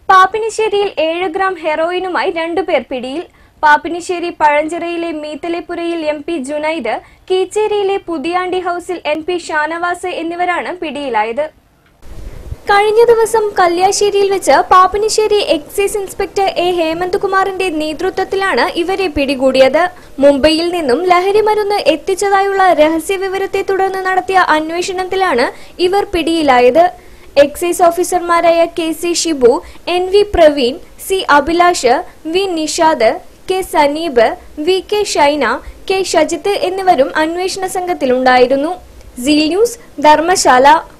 പാപ്പിനിശ്ശേരിയിൽ ഏഴ് ഗ്രാം ഹെറോയിനുമായി രണ്ടുപേർ പിടിയിൽ പാപ്പിനിശ്ശേരി പഴഞ്ചിറയിലെ മീത്തലെപ്പുരയിൽ എം പി ജുനൈദ് കീച്ചേരിയിലെ പുതിയാണ്ടി ഹൌസിൽ എൻ പി ഷാനവാസ് എന്നിവരാണ് പിടിയിലായത് കഴിഞ്ഞ ദിവസം കല്യാശ്ശേരിയിൽ വെച്ച് Pappinisseri excise inspector A Hemanth കുമാറിന്റെ നേതൃത്വത്തിലാണ് ഇവരെ പിടികൂടിയത് മുംബൈയിൽ നിന്നും ലഹരി മരുന്ന് എത്തിച്ചതായുള്ള രഹസ്യ വിവരത്തെ തുടർന്ന് നടത്തിയ അന്വേഷണത്തിലാണ് ഇവർ പിടിയിലായത് എക്സൈസ് ഓഫീസർമാരായ K C Shibu N V Praveen C Abhilash V Nishad K Saneeb V K Shaina K Shajith എന്നിവരും അന്വേഷണ സംഘത്തിലുണ്ടായിരുന്നു സീ ന്യൂസ് ധർമ്മശാല